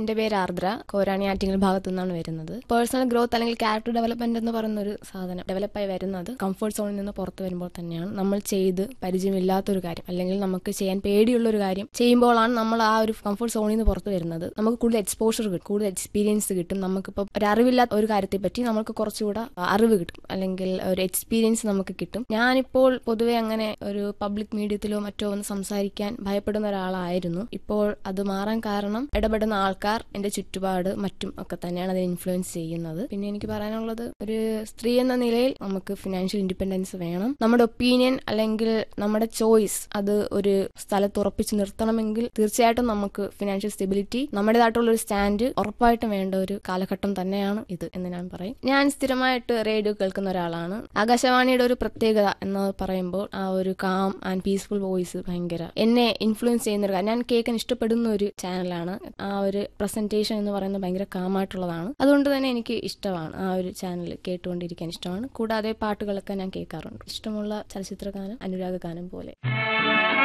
എന്റെ പേര് ആർദ്ര കോരാണി ആറ്റിങ്ങൽ ഭാഗത്തു നിന്നാണ് വരുന്നത് പേഴ്സണൽ ഗ്രോത്ത് അല്ലെങ്കിൽ ക്യാരക്ടർ ഡെവലപ്മെന്റ് എന്ന് പറയുന്ന ഒരു സാധനം ഡെവലപ്പായി വരുന്നത് കംഫർട്ട് സോണിൽ നിന്ന് പുറത്തു വരുമ്പോൾ തന്നെയാണ് നമ്മൾ ചെയ്ത് പരിചയമില്ലാത്തൊരു കാര്യം അല്ലെങ്കിൽ നമുക്ക് ചെയ്യാൻ പേടിയുള്ള ഒരു കാര്യം ചെയ്യുമ്പോഴാണ് നമ്മൾ ആ ഒരു കംഫർട്ട് സോണിൽ നിന്ന് പുറത്തു വരുന്നത് നമുക്ക് കൂടുതൽ എക്സ്പോഷർ കിട്ടും കൂടുതൽ എക്സ്പീരിയൻസ് കിട്ടും നമുക്കിപ്പോൾ ഒരു അറിവില്ലാത്ത ഒരു കാര്യത്തെ പറ്റി നമുക്ക് കുറച്ചുകൂടെ അറിവ് കിട്ടും അല്ലെങ്കിൽ ഒരു എക്സ്പീരിയൻസ് നമുക്ക് കിട്ടും ഞാനിപ്പോൾ പൊതുവെ അങ്ങനെ ഒരു പബ്ലിക് മീഡിയത്തിലോ മറ്റോ ഒന്ന് സംസാരിക്കാൻ ഭയപ്പെടുന്ന ഒരാളായിരുന്നു ഇപ്പോൾ അത് മാറാൻ കാരണം ഇടപെടുന്ന ആൾക്കാർ എന്റെ ചുറ്റുപാട് മറ്റും ഒക്കെ തന്നെയാണ് അതിനെ ഇൻഫ്ലുവൻസ് ചെയ്യുന്നത് പിന്നെ എനിക്ക് പറയാനുള്ളത് ഒരു സ്ത്രീ എന്ന നിലയിൽ നമുക്ക് ഫിനാൻഷ്യൽ ഇൻഡിപെൻഡൻസ് വേണം നമ്മുടെ ഒപ്പീനിയൻ അല്ലെങ്കിൽ നമ്മുടെ ചോയ്സ് അത് ഒരു സ്ഥലത്ത് ഉറപ്പിച്ച് നിർത്തണമെങ്കിൽ തീർച്ചയായിട്ടും നമുക്ക് ഫിനാൻഷ്യൽ സ്റ്റെബിലിറ്റി നമ്മുടേതായിട്ടുള്ള ഒരു സ്റ്റാൻഡ് ഉറപ്പായിട്ടും വേണ്ട ഒരു കാലഘട്ടം തന്നെയാണ് ഇത് എന്ന് ഞാൻ പറയും ഞാൻ സ്ഥിരമായിട്ട് റേഡിയോ കേൾക്കുന്ന ഒരാളാണ് ആകാശവാണിയുടെ ഒരു പ്രത്യേകത എന്ന് പറയുമ്പോൾ ആ ഒരു കാം ആൻഡ് പീസ്ഫുൾ വോയിസ് ഭയങ്കര എന്നെ ഇൻഫ്ലുവൻസ് ചെയ്യുന്ന ഒരു കാര്യം ഞാൻ കേൾക്കാൻ ഇഷ്ടപ്പെടുന്ന ഒരു ചാനലാണ് ആ ഒരു പ്രസന്റേഷൻ എന്ന് പറയുന്നത് ഭയങ്കര കാമായിട്ടുള്ളതാണ് അതുകൊണ്ട് തന്നെ എനിക്ക് ഇഷ്ടമാണ് ആ ഒരു ചാനൽ കേട്ടുകൊണ്ടിരിക്കാൻ ഇഷ്ടമാണ് കൂടാതെ പാട്ടുകളൊക്കെ ഞാൻ കേൾക്കാറുണ്ട് ഇഷ്ടമുള്ള ചലച്ചിത്ര ഗാനം അനുരാഗ ഗാനം പോലെ